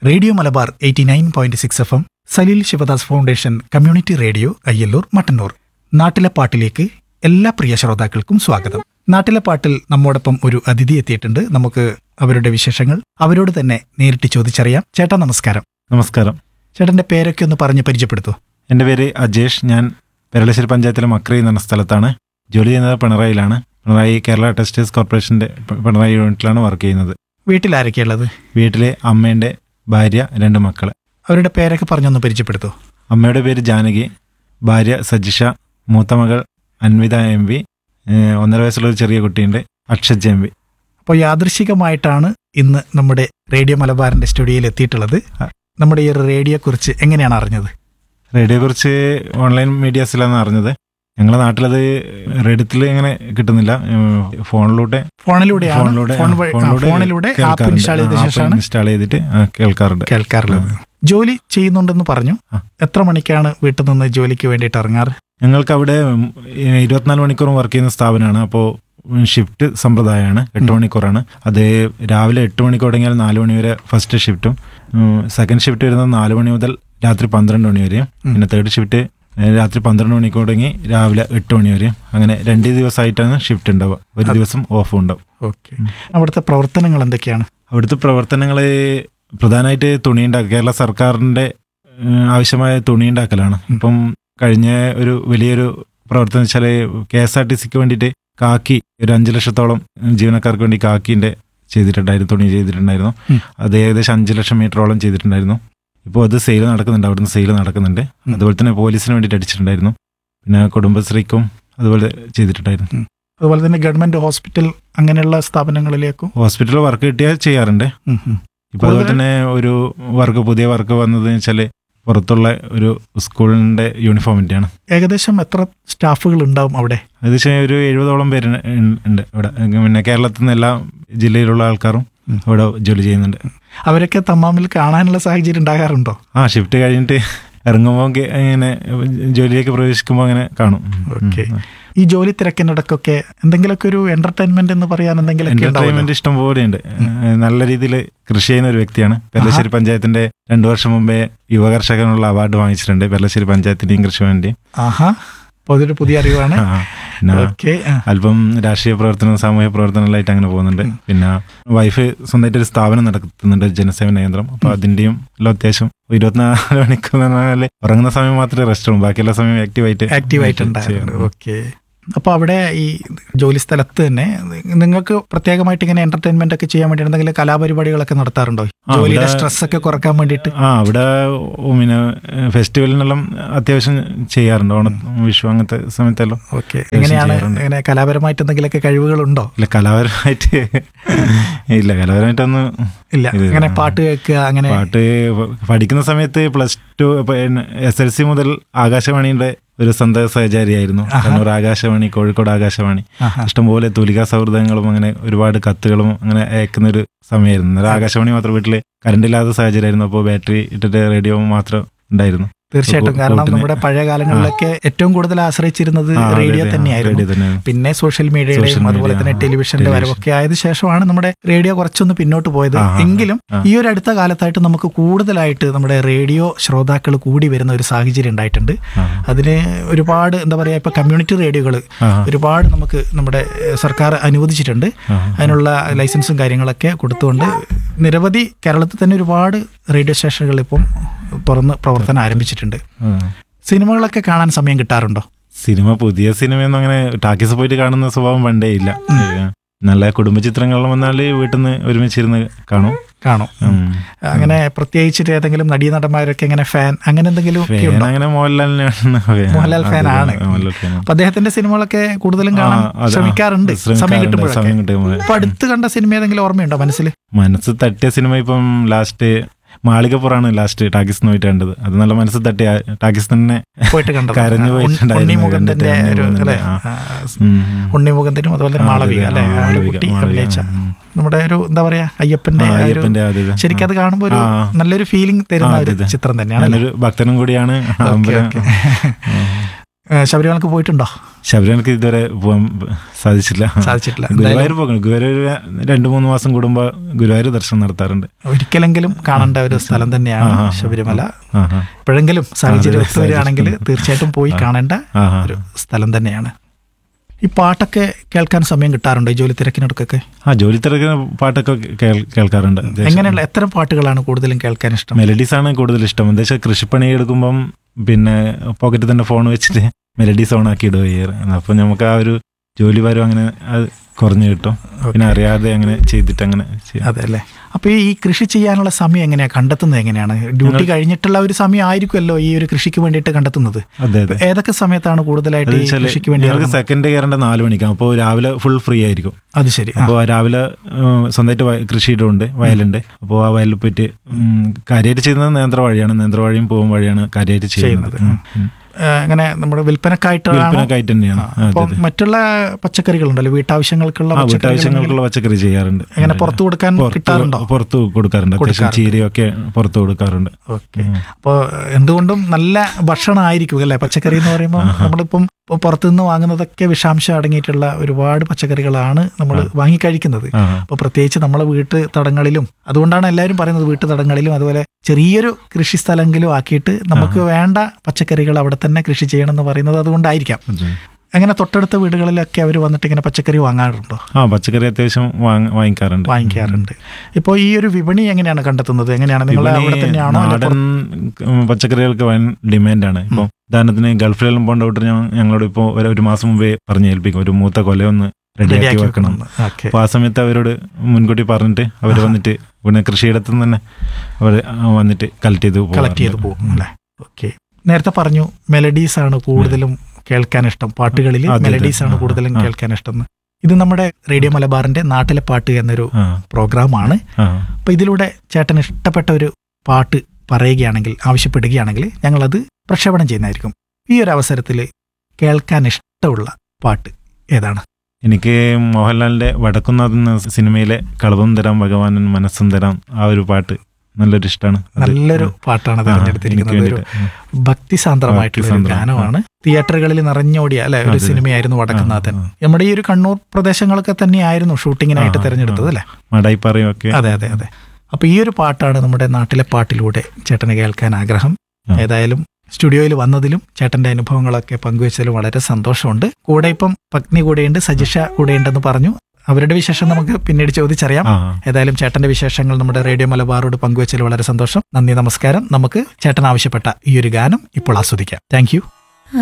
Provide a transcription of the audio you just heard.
Radio Malabar eighty nine point six F M Saleel Shivadas foundation community radio Ayyallur Mattannur നാട്ടിലെ പാട്ടിലേക്ക് എല്ലാ പ്രിയ ശ്രോതാക്കൾക്കും സ്വാഗതം നാട്ടിലെ പാട്ടിൽ നമ്മോടൊപ്പം ഒരു അതിഥി എത്തിയിട്ടുണ്ട് നമുക്ക് അവരുടെ വിശേഷങ്ങൾ അവരോട് തന്നെ നേരിട്ട് ചോദിച്ചറിയാം ചേട്ടാ നമസ്കാരം നമസ്കാരം ചേട്ടന്റെ പേരൊക്കെ ഒന്ന് പറഞ്ഞ് പരിചയപ്പെടുത്തൂ എൻ്റെ പേര് അജേഷ് ഞാൻ പെരളശ്ശേരി പഞ്ചായത്തിലെ മക്രി എന്ന സ്ഥലത്താണ് ജോലി ചെയ്യുന്നത് പിണറായിലാണ് പിണറായി കേരള ടെക്സ്റ്റൈൽസ് കോർപ്പറേഷൻ്റെ പി- പിണറായി യൂണിറ്റിലാണ് വർക്ക് ചെയ്യുന്നത് വീട്ടിൽ ആരൊക്കെയുള്ളത് വീട്ടിലെ അമ്മേൻ്റെ ഭാര്യ രണ്ട് മക്കൾ അവരുടെ പേരൊക്കെ പറഞ്ഞൊന്ന് പരിചയപ്പെടുത്തൂ അമ്മയുടെ പേര് ജാനകി ഭാര്യ സജിഷ മൂത്ത മകൾ അൻവിത എം വി ഏഹ് ഒന്നര വയസ്സുള്ള ഒരു ചെറിയ കുട്ടിയുണ്ട് അക്ഷജ് എം വി അപ്പോൾ യാദൃശികമായിട്ടാണ് ഇന്ന് നമ്മുടെ റേഡിയോ മലബാറിന്റെ സ്റ്റുഡിയോയിൽ എത്തിയിട്ടുള്ളത് ആ. നമ്മുടെ ഈ ഒരു റേഡിയോയെ കുറിച്ച് എങ്ങനെയാണ് അറിഞ്ഞത് റേഡിയോയെക്കുറിച്ച് ഓൺലൈൻ മീഡിയാസിലാണ് അറിഞ്ഞത് ഞങ്ങളുടെ നാട്ടിലത് റേഡിയത്തിൽ ഇങ്ങനെ കിട്ടുന്നില്ല ഏഹ് ഫോണിലൂടെ ഫോണിലൂടെയാണ് ഫോണിലൂടെ ഫോൺ വഴി- ആ, ഫോണിലൂടെ ആപ്പ് ഇൻസ്റ്റാൾ ചെയ്ത ശേഷമാണ് ഇൻസ്റ്റാൾ ചെയ്തിട്ട് ആ, കേൾക്കാറുണ്ട് കേൾക്കാറുള്ളത് ജോലി ചെയ്യുന്നുണ്ടെന്ന് പറഞ്ഞു ആ. എത്ര മണിക്കാണ് വീട്ടിൽ നിന്ന് ജോലിക്ക് വേണ്ടിയിട്ട് ഇറങ്ങാറ് ഞങ്ങൾക്ക് അവിടെ ഉം, ഏഹ്, ഇരുപത്തിനാല് മണിക്കൂറും വർക്ക് ചെയ്യുന്ന സ്ഥാപനമാണ് അപ്പോൾ ഷിഫ്റ്റ് സമ്പ്രദായമാണ് എട്ട് മണിക്കൂറാണ് അത് രാവിലെ എട്ട് മണിക്ക് തുടങ്ങിയാൽ നാല് മണി വരെ ഫസ്റ്റ് ഷിഫ്റ്റും സെക്കൻഡ് ഷിഫ്റ്റ് വരുന്നത് നാല് മണി മുതൽ രാത്രി പന്ത്രണ്ട് മണി വരെയും പിന്നെ തേർഡ് ഷിഫ്റ്റ് ഏഹ്, രാത്രി പന്ത്രണ്ട് മണിക്ക് തുടങ്ങി രാവിലെ എട്ട് മണി വരെയും അങ്ങനെ രണ്ട് ദിവസമായിട്ടാണ് ഷിഫ്റ്റ് ഉണ്ടാവുക ഒരു ദിവസം ഓഫും ഉണ്ടാവും ഓക്കെ അവിടുത്തെ പ്രവർത്തനങ്ങൾ എന്തൊക്കെയാണ് അവിടുത്തെ പ്രവർത്തനങ്ങൾ പ്രധാനമായിട്ട് തുണി ഉണ്ടാക്കുക കേരള സർക്കാരിൻ്റെ ഏഹ്, ആവശ്യമായ തുണി ഉണ്ടാക്കലാണ് ഇപ്പം കഴിഞ്ഞ ഒരു വലിയൊരു പ്രവർത്തനം വെച്ചാൽ കെ എസ് ആർ ടി സിക്ക് വേണ്ടിയിട്ട് കാക്കി ഒരു അഞ്ച് ലക്ഷത്തോളം ജീവനക്കാർക്ക് വേണ്ടി കാക്കിൻ്റെ ചെയ്തിട്ടുണ്ടായിരുന്നു തുണി ചെയ്തിട്ടുണ്ടായിരുന്നു ഉം. അത് ഏകദേശം അഞ്ച് ലക്ഷം മീറ്ററോളം ചെയ്തിട്ടുണ്ടായിരുന്നു ഇപ്പോൾ അത് സെയിൽ നടക്കുന്നുണ്ട് അവിടുന്ന് സെയിൽ നടക്കുന്നുണ്ട് ഉം. അതുപോലെ തന്നെ പോലീസിന് വേണ്ടിയിട്ട് അടിച്ചിട്ടുണ്ടായിരുന്നു പിന്നെ കുടുംബശ്രീക്കും അതുപോലെ ചെയ്തിട്ടുണ്ടായിരുന്നു അതുപോലെ തന്നെ ഗവൺമെന്റ് ഹോസ്പിറ്റൽ അങ്ങനെയുള്ള സ്ഥാപനങ്ങളിലേക്കും ഹോസ്പിറ്റലിൽ വർക്ക് കിട്ടിയാൽ ചെയ്യാറുണ്ട് ഉം, ഉം. ഇപ്പൊ അതുപോലെ തന്നെ ഒരു വർക്ക് പുതിയ വർക്ക് വന്നത് വെച്ചാല് പുറത്തുള്ള ഒരു സ്കൂളിന്റെ യൂണിഫോമിന്റെയാണ് ഏകദേശം എത്ര സ്റ്റാഫുകൾ ഉണ്ടാവും അവിടെ ഏകദേശം ഒരു എഴുപതോളം പേര് ഉണ്ട് ഇവിടെ പിന്നെ കേരളത്തിൽ നിന്ന് എല്ലാ ജില്ലയിലുള്ള ആൾക്കാരും ഉം. ഇവിടെ ജോലി ചെയ്യുന്നുണ്ട് അവരൊക്കെ തമ്മാമിൽ കാണാനുള്ള സാഹചര്യം ഉണ്ടാകാറുണ്ടോ ആ ഷിഫ്റ്റ് കഴിഞ്ഞിട്ട് ഇറങ്ങുമ്പോൾ ഇങ്ങനെ ജോലിയിലേക്ക് പ്രവേശിക്കുമ്പോൾ അങ്ങനെ കാണും ഓക്കെ ഈ ജോലി തിരക്കിനിടക്കൊക്കെ എന്തെങ്കിലുമൊക്കെ ഒരു എന്റർടൈൻമെന്റ് എന്ന് പറയാൻ എന്തെങ്കിലുമൊക്കെ ഉണ്ടാവുമല്ലോ എന്റർടൈൻമെന്റ് ഇഷ്ടം പോലെയുണ്ട് ഏഹ് നല്ല രീതിയിൽ കൃഷി ചെയ്യുന്ന ഒരു വ്യക്തിയാണ് പെരളശ്ശേരി പഞ്ചായത്തിന്റെ രണ്ടു വർഷം മുമ്പേ യുവകർഷകനുള്ള അവാർഡ് വാങ്ങിച്ചിട്ടുണ്ട് പെരളശ്ശേരി പഞ്ചായത്തിന്റെയും കൃഷിവേണ്ടിയും ആഹാ അപ്പൊ അതൊരു പുതിയ അറിവാണ് ആ, പിന്നെ ഓക്കെ അല്പം രാഷ്ട്രീയ പ്രവർത്തനം സാമൂഹ്യ പ്രവർത്തനങ്ങളായിട്ട് അങ്ങനെ പോകുന്നുണ്ട് പിന്നെ വൈഫ് സ്വന്തമായിട്ട് ഒരു സ്ഥാപനം നടത്തുന്നുണ്ട് ജനസേവന കേന്ദ്രം അപ്പൊ അതിന്റെയും എല്ലാം അത്യാവശ്യം ഇരുപത്തിനാല് മണിക്കൂർ എന്ന് പറഞ്ഞാല് ഉറങ്ങുന്ന സമയം മാത്രമേ റെസ്റ്റ് ഉള്ളൂ ബാക്കിയുള്ള സമയം ആക്റ്റീവായിട്ട് ആക്റ്റീവ് ആയിട്ടുണ്ടായിരുന്നു ഓക്കെ അപ്പൊ അവിടെ ഈ ജോലി സ്ഥലത്ത് തന്നെ നിങ്ങൾക്ക് പ്രത്യേകമായിട്ട് ഇങ്ങനെ എന്റർടൈൻമെന്റ് ഒക്കെ ചെയ്യാൻ വേണ്ടി എന്തെങ്കിലും കലാപരിപാടികളൊക്കെ നടത്താറുണ്ടോ ആ, ജോലിയുടെ ഇവിടെ- സ്ട്രെസ് ഒക്കെ കുറക്കാൻ വേണ്ടിയിട്ട് ആ അവിടെ ഉം, പിന്നെ ഫെസ്റ്റിവലിനെല്ലാം അത്യാവശ്യം ചെയ്യാറുണ്ട് ഓണം വിഷു അങ്ങനത്തെ സമയത്തെല്ലാം ഓക്കെ എങ്ങനെയാണ് ചെയ്യാറുണ്ട്. ഇങ്ങനെ കലാപരമായിട്ട് എന്തെങ്കിലുമൊക്കെ കഴിവുകളുണ്ടോ ഇല്ല കലാപരമായിട്ട് ഇല്ല കലാപരമായിട്ടൊന്നും ഇല്ല ഇല്ല. അങ്ങനെ പാട്ട് കേൾക്കുക അങ്ങനെ പാട്ട് പ- പഠിക്കുന്ന സമയത്ത് plus two S L C മുതൽ ആകാശവാണിയുടെ ഒരു സന്ത സഹചാരിയായിരുന്നു കണ്ണൂർ ആകാശവാണി കോഴിക്കോട് ആകാശവാണി ആഹാ. ഇഷ്ടംപോലെ തൂലികാ സൗഹൃദങ്ങളും അങ്ങനെ ഒരുപാട് കത്തുകളും അങ്ങനെ അയക്കുന്ന ഒരു സമയമായിരുന്നു അന്നേരം ആകാശവാണി മാത്രം വീട്ടിൽ കറണ്ട് ഇല്ലാത്ത സാഹചര്യമായിരുന്നു അപ്പോൾ ബാറ്ററി ഇട്ടിട്ട് റേഡിയോ മാത്രം ഉണ്ടായിരുന്നു തീർച്ചയായിട്ടും കൂ- കാരണം കൂട്ടിന് നമ്മുടെ പഴയ കാലങ്ങളിലൊക്കെ ഏറ്റവും കൂടുതൽ ആശ്രയിച്ചിരുന്നത് ആ, അതെ, റേഡിയോ അതെ, ആ, തന്നെയായിരുന്നു റേഡിയോ തന്നെയായിരുന്നു. പിന്നെ സോഷ്യൽ മീഡിയയുടെയും സോഷ്യൽ അതുപോലെ മീഡിയ, തന്നെ ആ, ടെലിവിഷന്റെ ടെലിവിഷൻ. വരവൊക്കെ ആയത് ശേഷമാണ് നമ്മുടെ റേഡിയോ കുറച്ചൊന്ന് പിന്നോട്ട് പോയത് ആ, ആ, എങ്കിലും ആ. ഈ ഒരു അടുത്ത കാലത്തായിട്ട് നമുക്ക് കൂടുതലായിട്ട് നമ്മുടെ റേഡിയോ ശ്രോതാക്കൾ കൂടി വരുന്ന ഒരു സാഹചര്യം ഉണ്ടായിട്ടുണ്ട് ആ, അതിന് ഒരുപാട് എന്താ പറയുക ഇപ്പൊ കമ്മ്യൂണിറ്റി റേഡിയോകൾ ആ, ഒരുപാട് നമുക്ക് നമ്മുടെ ഏഹ്, സർക്കാർ അനുവദിച്ചിട്ടുണ്ട് ആ, അതിനുള്ള ലൈസൻസും കാര്യങ്ങളൊക്കെ കൊടുത്തുകൊണ്ട് നിരവധി കേരളത്തിൽ തന്നെ ഒരുപാട് റേഡിയോ സ്റ്റേഷനുകൾ ഇപ്പം തുറന്ന് പ്രവർത്തനം ആരംഭിച്ചിട്ടുണ്ട് ആ. സിനിമകളൊക്കെ കാണാൻ സമയം കിട്ടാറുണ്ടോ സിനിമ പുതിയ സിനിമയൊന്നും അങ്ങനെ ടാക്കീസ് പോയിട്ട് കാണുന്ന സ്വഭാവം പണ്ടേ ഇല്ല ഏ, നല്ല കുടുംബ ചിത്രങ്ങളും വന്നാല് വീട്ടിൽ നിന്ന് ഒരുമിച്ചിരുന്ന് കാണും കാണും ഉം. അങ്ങനെ പ്രത്യേകിച്ചിട്ട് ഏതെങ്കിലും നടീനടന്മാരൊക്കെ ഇങ്ങനെ ഫാൻ അങ്ങനെ എന്തെങ്കിലും ഒക്കെ ഫാൻ ഉണ്ടോ അങ്ങനെ മോഹൻലാലിനാണ് മോഹൻലാൽ ഫാൻ ആണ്. മോഹൻലാൽ ഫാൻ അപ്പൊ അദ്ദേഹത്തിന്റെ സിനിമകളൊക്കെ കൂടുതലും കാണാൻ ആ, അത് ആ, ശ്രമിക്കാറുണ്ട് സമയം ശ്രമിക്കാറുണ്ട്, കിട്ടുമ്പോഴൊക്കെ സമയം കിട്ടുമ്പോൾ അപ്പൊ അടുത്ത് കണ്ട സിനിമ ഏതെങ്കിലും ഓർമ്മയുണ്ടോ മനസ്സിൽ മനസ്സ് തട്ടിയ സിനിമ ഇപ്പം ലാസ്റ്റ് മാളികപ്പുറാണ് ലാസ്റ്റ് ടാക്കീസ് പോയിട്ട് കണ്ടത് അത് നല്ല മനസ്സ് തട്ടിയ ടാക്കീസ് തന്നെ പോയിട്ട് കണ്ടത് കരഞ്ഞു പോയിട്ടുണ്ടായിരുന്നു ഉണ്ണിമുഖത്തിന്റെ കണ്ടിട്ട് ഒരു അല്ലെ ഉണ്ണിമുഖത്തിന്റെ, ആ. ഉം. ഉണ്ണിമുഖത്തിനും അതുപോലെ തന്നെ ആ, മാളവിക അതെ, അല്ലെ ആ, മാളവിക, കുട്ടി മാളവിക, അഭിനയിച്ച ഉം. നമ്മുടെ ഒരു എന്താ പറയാ അയ്യപ്പന്റെ ആ, ആ ഒരു അയ്യപ്പന്റെ ആ, അതെ, അതെ. ശരിക്കും അത് കാണുമ്പോൾ ഒരു ആ. നല്ലൊരു ഫീലിംഗ് തരുന്ന ആ, ഒരു അതെ, അതെ. ചിത്രം തന്നെയാണ് ഞാനൊരു ഭക്തനും കൂടിയാണ് ഓക്കെ, അമ്പലം ഓക്കെ. ഉം. ഏ, ശബരിമലക്ക് പോയിട്ടുണ്ടോ ശബരിമലക്ക് ഇതുവരെ പോകാൻ സാധിച്ചില്ല സാധിച്ചിട്ടില്ല ഗുരുവായൂർ പോകുന്നു ഗുരുവായൂർ രണ്ടു മൂന്ന് മാസം കൂടുമ്പോൾ ഗുരുവായൂർ ദർശനം നടത്താറുണ്ട് ഒരിക്കലെങ്കിലും കാണേണ്ട ഒരു സ്ഥലം തന്നെയാണ് ആ, ആ, ആ. ശബരിമല ആ ആ എപ്പോഴെങ്കിലും സാഹചര്യം അതെ, ഒത്തു വരികയാണെങ്കിൽ തീർച്ചയായിട്ടും പോയി കാണേണ്ട ആ ആ ഒരു സ്ഥലം തന്നെയാണ് ഈ പാട്ടൊക്കെ കേൾക്കാൻ സമയം കിട്ടാറുണ്ടോ ഈ ജോലി തിരക്കിനടുക്കൊക്കെ ആ ജോലി തിരക്കുന്ന പാട്ടൊക്കെ കേൾ- കേൾക്കാറുണ്ട് അത്യാവശ്യം. എങ്ങനെയുള്ള എത്തരം പാട്ടുകളാണ് കൂടുതലും കേൾക്കാൻ ഇഷ്ടം മെലഡീസ് ആണ് കൂടുതൽ ഇഷ്ടം എന്താ വെച്ചാൽ കൃഷിപ്പണി എടുക്കുമ്പം പിന്നെ പോക്കറ്റിൽ തന്നെ ഫോൺ വെച്ചിട്ട് മെലഡീസ് ഓൺ ആക്കി ഇടുക ചെയ്യാറ് അപ്പൊ നമുക്ക് ആ ഒരു ജോലി വരും അങ്ങനെ അത് കുറഞ്ഞു കിട്ടും പിന്നെ അറിയാതെ അങ്ങനെ ചെയ്തിട്ട് അങ്ങനെ ചെയ്യാം അതെ അല്ലേ അപ്പൊ ഈ കൃഷി ചെയ്യാനുള്ള സമയം എങ്ങനെയാ കണ്ടെത്തുന്നത് എങ്ങനെയാണ് ഡ്യൂട്ടി കഴിഞ്ഞിട്ടുള്ള ഒരു സമയം ആയിരിക്കുമല്ലോ ഈ ഒരു കൃഷിക്ക് വേണ്ടിയിട്ട് കണ്ടെത്തുന്നത് അതെ അതെ ഏതൊക്കെ സമയത്താണ് കൂടുതലായിട്ട് ഈ വെച്ചാല് കൃഷിക്ക് വേണ്ടി ഞങ്ങൾക്ക് ഇറങ്ങുന്നത്? സെക്കൻഡ് കയറേണ്ട നാല് മണിക്കാണ് അപ്പോൾ രാവിലെ ഫുൾ ഫ്രീ ആയിരിക്കും അത് ശരി ആ, അപ്പോൾ രാവിലെ ഉം, സ്വന്തമായിട്ട് വയ- കൃഷിയിടമുണ്ട് വയലുണ്ട് അപ്പോൾ ആ വയലിൽ പോയിട്ട് ഉം, കാര്യമായിട്ട് ചെയ്യുന്നത് നേന്ത്രവാഴിയാണ് നേന്ത്രവാഴിയും പൂവും വഴിയാണ് കാര്യമായിട്ട് ചെയ്യുന്നത് ചെയ്യുന്നത്. ഉം, ഉം. ഏ, അങ്ങനെ നമ്മുടെ വിൽപ്പനക്കായിട്ടാണ് വിൽപ്പനക്കായിട്ട് തന്നെയാണ് ആ, അതെ അപ്പം അതെ മറ്റുള്ള പച്ചക്കറികളുണ്ടല്ലോ വീട്ടാവശ്യങ്ങൾക്കുള്ള ആ പച്ചക്കറികൾ വീട്ടാവശ്യങ്ങൾക്കുള്ള പച്ചക്കറി ചെയ്യാറുണ്ട് എങ്ങനെ പുറത്തു കൊടുക്കാൻ പുറത്ത് കിട്ടാറുണ്ടോ പുറത്ത് കൊടുക്കാറുണ്ട് അത്യാവശ്യം കൊടുക്കാറുണ്ട്. ചീരയൊക്കെ പുറത്ത് കൊടുക്കാറുണ്ട് ഓക്കെ അപ്പോൾ എന്തുകൊണ്ടും നല്ല ഭക്ഷണമായിരിക്കും അല്ലേ പച്ചക്കറി എന്ന് പറയുമ്പോൾ നമ്മളിപ്പം ഇപ്പം പുറത്തുനിന്ന് വാങ്ങുന്നതൊക്കെ വിഷാംശം അടങ്ങിയിട്ടുള്ള ഒരുപാട് പച്ചക്കറികളാണ് നമ്മൾ വാങ്ങിക്കഴിക്കുന്നത് ആ അപ്പോൾ പ്രത്യേകിച്ച് നമ്മളെ വീട്ട് തടങ്ങളിലും അതുകൊണ്ടാണ് എല്ലാവരും പറയുന്നത് വീട്ടു തടങ്ങളിലും അതുപോലെ ചെറിയൊരു കൃഷി സ്ഥലമെങ്കിലും ആക്കിയിട്ട് നമുക്ക് വേണ്ട പച്ചക്കറികൾ അവിടെ തന്നെ കൃഷി ചെയ്യണം എന്ന് പറയുന്നത് അതുകൊണ്ടായിരിക്കാം അതെ. അങ്ങനെ തൊട്ടടുത്ത വീടുകളിലൊക്കെ അവർ വന്നിട്ട് ഇങ്ങനെ പച്ചക്കറി വാങ്ങാറുണ്ടോ ആ പച്ചക്കറി അത്യാവശ്യം വാങ്ങ- വാങ്ങിക്കാറുണ്ട് വാങ്ങിക്കാറുണ്ട് ഇപ്പോൾ ഈ ഒരു വിപണി എങ്ങനെയാണ് കണ്ടെത്തുന്നത് എങ്ങനെയാണ് നിങ്ങൾ വിപണി അവിടെ തന്നെയാണോ അല്ല നാടൻ ഉം, പച്ചക്കറികൾക്ക് വൻ ഡിമാൻഡാണ് ഇപ്പൊ ഉദാഹരണത്തിന് ഗൾഫിലെല്ലാം പോകേണ്ട വിട്ട് ഞങ്ങളോട് ഇപ്പോൾ ഒരു ഒരു മാസം മുമ്പേ പറഞ്ഞു ഏൽപ്പിക്കും ഒരു മൂത്ത കൊലയൊന്ന് റെഡിയാക്കി റെഡിയാക്കി വെക്കണം വെക്കണം ഓക്കെ അപ്പോൾ ആ സമയത്ത് അവരോട് മുൻകൂട്ടി പറഞ്ഞിട്ട് അവർ വന്നിട്ട് പിന്നെ കൃഷിയിടത്തു നിന്ന് തന്നെ അവർ വന്നിട്ട് കളക്ട് ചെയ്ത് കളക്ട് ചെയ്ത് പോകാറുണ്ട്. പോകും അല്ലേ ഓക്കെ നേരത്തെ പറഞ്ഞു മെലഡീസ് ആണ് കൂടുതലും കേൾക്കാൻ ഇഷ്ടം പാട്ടുകളിൽ അതെ, അതെ. മെലഡീസ് ആണ് ആ, കൂടുതലും ആ. കേൾക്കാൻ ഇഷ്ടം എന്ന്. ഇത് നമ്മുടെ റേഡിയോ മലബാറിന്റെ നാട്ടിലെ പാട്ട് എന്നൊരു ആ പ്രോഗ്രാമാണ് ആ അപ്പൊ ഇതിലൂടെ ചേട്ടൻ ഇഷ്ടപ്പെട്ട ഒരു പാട്ട് പറയുകയാണെങ്കിൽ ആവശ്യപ്പെടുകയാണെങ്കിൽ ഞങ്ങളത് പ്രക്ഷേപണം ചെയ്യുന്നതായിരിക്കും ഈ ഒരു അവസരത്തിൽ കേൾക്കാൻ ഇഷ്ടമുള്ള പാട്ട് ഏതാണ് എനിക്ക് മോഹൻലാലിന്റെ വടക്കുന്നാഥ് എന്ന സിനിമയിലെ കളവും തരാം ഭഗവാനൻ മനസ്സും തരാം ആ ഒരു പാട്ട് നല്ലൊരു ഇഷ്ടമാണ് നല്ലൊരു പാട്ടാണ് തിരഞ്ഞെടുത്തിരിക്കുന്നത് ഒരു ഭക്തിസാന്ദ്രമായിട്ടുള്ള ഒരു ഭക്തിസാന്ദ്രം, ഗാനമാണ് തിയേറ്ററുകളിൽ നിറഞ്ഞോടിയ അല്ലെ ഒരു അതെ. സിനിമയായിരുന്നു വടക്കുന്നാഥൻ ആ, നമ്മുടെ ഈ ഒരു കണ്ണൂർ പ്രദേശങ്ങളൊക്കെ തന്നെയായിരുന്നു ഷൂട്ടിങ്ങിനായിട്ട് ആ, ആ, തിരഞ്ഞെടുത്തത് അല്ലെ മടായിപ്പാറയും ഒക്കെ അതെ അതെ അതെ അപ്പൊ ഈ ഒരു പാട്ടാണ് നമ്മുടെ നാട്ടിലെ പാട്ടിലൂടെ ചേട്ടന് കേൾക്കാൻ ആഗ്രഹം ആ. ഏതായാലും സ്റ്റുഡിയോയിൽ വന്നതിലും ചേട്ടന്റെ അനുഭവങ്ങളൊക്കെ പങ്കുവച്ചതിലും വളരെ സന്തോഷമുണ്ട് കൂടെ ഇപ്പം പത്നി കൂടെയുണ്ട് സജിഷ കൂടെയുണ്ടെന്ന് പറഞ്ഞു അവരുടെ വിശേഷം നമുക്ക് പിന്നീട് ചോദിച്ചറിയാം ആ ഏതായാലും ചേട്ടന്റെ വിശേഷങ്ങൾ നമ്മുടെ റേഡിയോ മലബാറോട് പങ്കുവച്ചതിൽ വളരെ സന്തോഷം നന്ദി നമസ്കാരം നമുക്ക് ചേട്ടൻ ആവശ്യപ്പെട്ട ഈ ഒരു ഗാനം ഇപ്പോൾ ആസ്വദിക്കാം താങ്ക് യു